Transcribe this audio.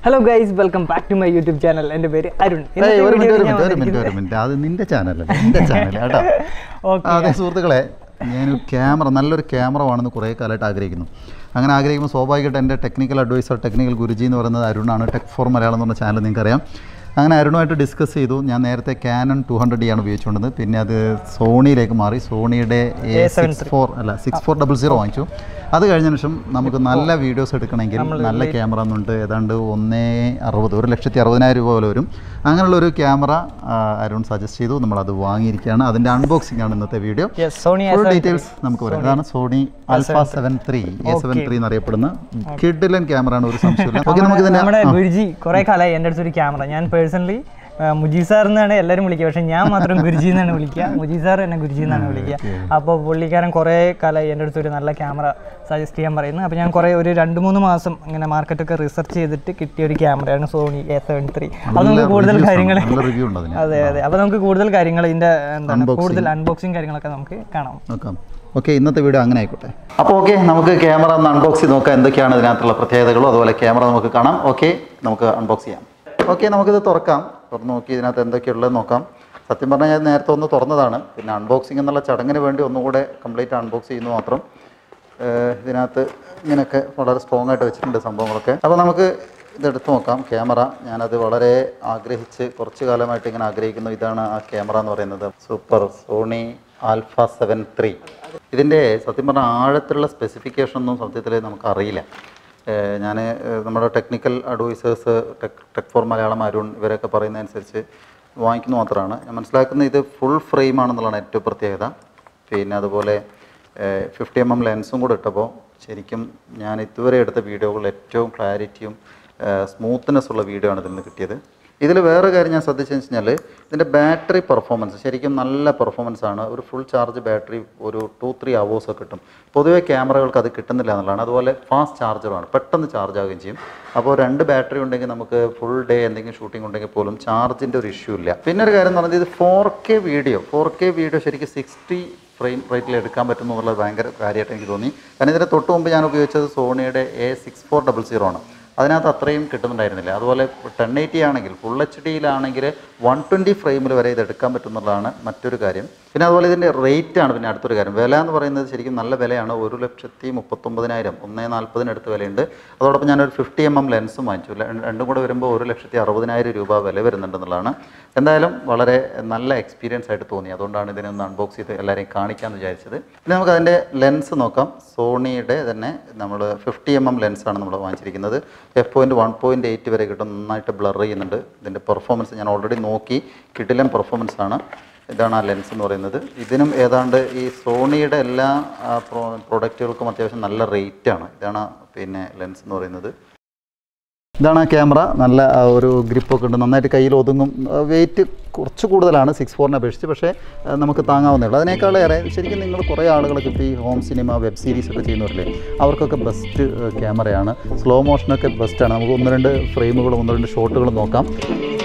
Hello guys welcome back to my YouTube channel എൻ്റെ പേര് അരുൺ ഏയ്, ഒരു മിനിറ്റ് ഒരു ഞാൻ മിനിറ്റ് ഒരു മിനിറ്റ് ഒരു മിനിറ്റ് അത് നിന്റെ ചാനലല്ല നിന്റെ ചാനൽ കേട്ടോ ഓക്കെ അതെ സുഹൃത്തുക്കളെ ഞാൻ ക്യാമറ നല്ലൊരു ക്യാമറ വേണമെന്ന് കുറേ കാലമായിട്ട് ആഗ്രഹിക്കുന്നു അങ്ങനെ ആഗ്രഹിക്കുമ്പോൾ സ്വാഭാവികമായിട്ട് എൻ്റെ ടെക്നിക്കൽ അഡ്വൈസർ ടെക്നിക്കൽ ഗുരുജി എന്ന് പറയുന്നത് അരുണാണ് ടെക് ഫോർ മലയാളം എന്ന് പറഞ്ഞ ചാനൽ നിങ്ങൾക്കറിയാം അങ്ങനെ അരുണുമായിട്ട് ഡിസ്കസ് ചെയ്തു ഞാൻ നേരത്തെ ക്യാനൺ ടു ഹൺഡ്രഡ് ഡി ആണ് ഉപയോഗിച്ചുകൊണ്ടത് പിന്നെ അത് സോണിയിലേക്ക് മാറി സോണിയുടെ എ സിക്സ് ഫോർ അല്ല സിക്സ് ഫോർ ഡബിൾ സീറോ വാങ്ങിച്ചു അത് കഴിഞ്ഞതിന് ശേഷം നമുക്ക് നല്ല വീഡിയോസ് എടുക്കണമെങ്കിൽ നല്ല ക്യാമറ എന്നുണ്ട് ഏതാണ്ട് ഒന്നേ അറുപത് ഒരു ലക്ഷത്തി അറുപതിനായിരം രൂപ പോലെ വരും അങ്ങനെയുള്ള ഒരു ക്യാമറ അരുൺ സജസ്റ്റ് ചെയ്തു നമ്മളത് വാങ്ങിയിരിക്കുകയാണ് അതിൻ്റെ അൺബോക്സിംഗ് ആണ് ഇന്നത്തെ video yes Sony full details നമുക്ക് പറയാം ഇതാണ് Sony alpha seven three A seven three എന്നറിയപ്പെടുന്ന കിഡിലൻ ക്യാമറ ആണ് ഒരു സംശയമില്ല ഓക്കെ നമുക്ക് ഇതിന്റെ നമ്മുടെ ഗുരുജി കുറെ കാലമായി എൻ്റെ അടുത്തൊരു ക്യാമറ ഞാൻ പേഴ്സണലി മുജി സാർ എന്നാണ് എല്ലാവരും വിളിക്കുക പക്ഷെ ഞാൻ മാത്രം ഗുരുജി എന്നാണ് വിളിക്കുക മുജി സാർ എന്നെ ഗുരുജി എന്നാണ് വിളിക്കുക അപ്പോൾ പുള്ളിക്കാരൻ കുറേ കാലമായി എൻ്റെ അടുത്തൊരു നല്ല ക്യാമറ സജസ്റ്റ് ചെയ്യാൻ പറയുന്നു അപ്പോൾ ഞാൻ കുറേ ഒരു രണ്ട് മൂന്ന് മാസം ഇങ്ങനെ മാർക്കറ്റൊക്കെ റിസർച്ച് ചെയ്തിട്ട് കിട്ടിയ ഒരു ക്യാമറയാണ് സോണി എ സെവൻ ത്രീ അപ്പോൾ നമുക്ക് കൂടുതൽ reviews ആണ്. കാര്യങ്ങൾ നല്ല റിവ്യൂ ഉണ്ട് അതിന് അതെ അതെ അപ്പോൾ നമുക്ക് കൂടുതൽ കാര്യങ്ങൾ ഇതിൻ്റെ എന്താണ് Unboxing. കൂടുതൽ അൺബോക്സിങ് കാര്യങ്ങളൊക്കെ നമുക്ക് കാണാം നോക്കാം ഓക്കെ ഇന്നത്തെ വീഡിയോ അങ്ങനെ ആയിക്കോട്ടെ അപ്പോൾ ഓക്കെ നമുക്ക് ക്യാമറ ഒന്ന് അൺബോക്സ് ചെയ്ത് നോക്കാം എന്തൊക്കെയാണ് ഇതിനകത്തുള്ള പ്രത്യേകതകളും അതുപോലെ ക്യാമറ നമുക്ക് കാണാം ഓക്കെ നമുക്ക് അൺബോക്സ് ചെയ്യാം ഓക്കെ നമുക്കിത് തുറക്കാം തുറന്ന് നോക്കി ഇതിനകത്ത് എന്തൊക്കെയുള്ളത് നോക്കാം സത്യം പറഞ്ഞാൽ ഞാൻ നേരത്തെ ഒന്ന് തുറന്നതാണ് പിന്നെ അൺബോക്സിംഗ് എന്നുള്ള ചടങ്ങിന് വേണ്ടി ഒന്നുകൂടെ കംപ്ലീറ്റ് അൺബോക്സ് ചെയ്യുന്നു മാത്രം ഏഹ് ഇതിനകത്ത് ഇങ്ങനെയൊക്കെ വളരെ സ്ട്രോങ് ആയിട്ട് വെച്ചിട്ടുണ്ട് സംഭവങ്ങളൊക്കെ അപ്പോൾ നമുക്ക് ഇതെടുത്ത് നോക്കാം ക്യാമറ ഞാനത് വളരെ ആഗ്രഹിച്ച് കുറച്ച് കാലമായിട്ട് ഇങ്ങനെ ആഗ്രഹിക്കുന്നു ഇതാണ് ആ ക്യാമറ എന്ന് പറയുന്നത് super Sony alpha seven three ഇതിൻ്റെ സത്യം പറഞ്ഞാൽ ആഴത്തിലുള്ള സ്പെസിഫിക്കേഷൻ ഒന്നും സത്യത്തിൽ നമുക്കറിയില്ല ഞാൻ നമ്മുടെ technical advisors tech tech for Malayalam Arun ഇവരൊക്കെ പറയുന്നതനുസരിച്ച് വാങ്ങിക്കുന്നു മാത്രമാണ് ഞാൻ മനസ്സിലാക്കുന്നത് ഇത് ഫുൾ ഫ്രെയിം ആണെന്നുള്ളതാണ് ഏറ്റവും പ്രത്യേകത പിന്നെ അതുപോലെ ഫിഫ്റ്റി എം എം ലെൻസും കൂടെ ഇട്ടപ്പോൾ ശരിക്കും ഞാൻ ഇതുവരെ എടുത്ത വീഡിയോകളിൽ ഏറ്റവും ക്ലാരിറ്റിയും സ്മൂത്ത്നെസ് ഉള്ള വീഡിയോ ആണ് ഇതിൽ നിന്ന് കിട്ടിയത് ഇതിൽ വേറെ കാര്യം ഞാൻ ശ്രദ്ധിച്ചതെന്ന് വെച്ച് കഴിഞ്ഞാൽ ഇതിൻ്റെ ബാറ്ററി പെർഫോമൻസ് ശരിക്കും നല്ല പെർഫോമൻസ് ആണ് ഒരു ഫുൾ ചാർജ് ബാറ്ററി ഒരു ടു ത്രീ അവേഴ്സ് ഒക്കെ കിട്ടും പൊതുവേ ക്യാമറകൾക്ക് അത് കിട്ടുന്നില്ല എന്നുള്ളതാണ് അതുപോലെ ഫാസ്റ്റ് ചാർജറുമാണ് പെട്ടെന്ന് ചാർജ് ആവുകയും ചെയ്യും അപ്പോൾ രണ്ട് ബാറ്ററി ഉണ്ടെങ്കിൽ നമുക്ക് ഫുൾ ഡേ എന്തെങ്കിലും ഷൂട്ടിംഗ് ഉണ്ടെങ്കിൽ പോലും ചാർജിൻ്റെ ഒരു ഇഷ്യൂ ഇല്ല പിന്നെ ഒരു കാര്യം എന്ന് പറഞ്ഞാൽ ഇത് four K video four K video ശരിക്കും സിക്സ്റ്റി ഫ്രെയിം റേറ്റിൽ എടുക്കാൻ പറ്റും എന്നുള്ളത് ഭയങ്കര കാര്യമായിട്ട് എനിക്ക് തോന്നി കാരണം ഇതിന് തൊട്ട് മുമ്പ് ഞാൻ ഉപയോഗിച്ചത് സോണിയുടെ A six four double zero ആണ് അതിനകത്ത് അത്രയും കിട്ടുന്നുണ്ടായിരുന്നില്ല അതുപോലെ ടെൻ എയ്റ്റി ആണെങ്കിൽ ഫുൾ എച്ച് ഡിയിലാണെങ്കിൽ വൺ ട്വൻറ്റി ഫ്രെയിമിൽ വരെ ഇത് എടുക്കാൻ പറ്റുന്നതാണ് മറ്റൊരു കാര്യം പിന്നെ അതുപോലെ ഇതിൻ്റെ റേറ്റ് ആണ് പിന്നെ അടുത്തൊരു കാര്യം വില എന്ന് പറയുന്നത് ശരിക്കും നല്ല വിലയാണ് ഒരു ലക്ഷത്തി മുപ്പത്തൊമ്പതിനായിരം ഒന്നേ നാൽപ്പതിനടുത്ത് വിലയുണ്ട് അതോടൊപ്പം ഞാനൊരു ഫിഫ്റ്റി എം എം ലെൻസും വാങ്ങിച്ചു ല- രണ്ടും കൂടെ വരുമ്പോൾ ഒരു ലക്ഷത്തി അറുപതിനായിരം രൂപ വില വരുന്നുണ്ടെന്നുള്ളതാണ് എന്തായാലും വളരെ നല്ല എക്സ്പീരിയൻസ് ആയിട്ട് തോന്നി അതുകൊണ്ടാണ് ഇതിനെ ഒന്ന് അൺബോക്സ് ചെയ്ത് എല്ലാവരെയും കാണിക്കാമെന്ന് വിചാരിച്ചത് പിന്നെ നമുക്ക് അതിൻ്റെ ലെൻസ് നോക്കാം സോണിയുടെ തന്നെ നമ്മൾ ഫിഫ്റ്റി എം എം ലെൻസാണ് നമ്മൾ വാങ്ങിച്ചിരിക്കുന്നത് F point one point eight വരെ കിട്ടും നന്നായിട്ട് ബ്ലർ ചെയ്യുന്നുണ്ട് ഇതിൻ്റെ പെർഫോമൻസ് ഞാൻ ഓൾറെഡി നോക്കി കിടിലൻ പെർഫോമൻസ് ആണ് ഇതാണ് ആ ലെൻസ് എന്ന് പറയുന്നത് ഇതിനും ഏതാണ്ട് ഈ സോണിയുടെ എല്ലാ ആ, പ്രോ പ്രൊഡക്റ്റുകൾക്കും അത്യാവശ്യം നല്ല റേറ്റാണ് ഇതാണ് പിന്നെ ലെൻസ് എന്ന് പറയുന്നത് ഇതാണ് ആ ക്യാമറ നല്ല ആ, ഒരു ഗ്രിപ്പൊക്കെ ഉണ്ട് നന്നായിട്ട് കയ്യിൽ ഒതുങ്ങും വെയിറ്റ് കുറച്ച് കൂടുതലാണ് സിക്സ് ഫോറിനെ അപേക്ഷിച്ച് പക്ഷേ ആ, നമുക്ക് താങ്ങാവുന്നേ ഉള്ളൂ അതിനേക്കാളേറെ ശരിക്കും നിങ്ങൾ കുറേ ആളുകളൊക്കെ ഇപ്പോൾ ഈ ഹോം സിനിമ വെബ് സീരീസ് ഒക്കെ ചെയ്യുന്നവരില്ലേ അവർക്കൊക്കെ ബെസ്റ്റ് ക്യാമറയാണ് സ്ലോ മോഷനൊക്കെ ബെസ്റ്റാണ് നമുക്ക് ഒന്ന് രണ്ട് ഫ്രെയിമുകളും ഒന്ന് രണ്ട് ഷോട്ടുകളും നോക്കാം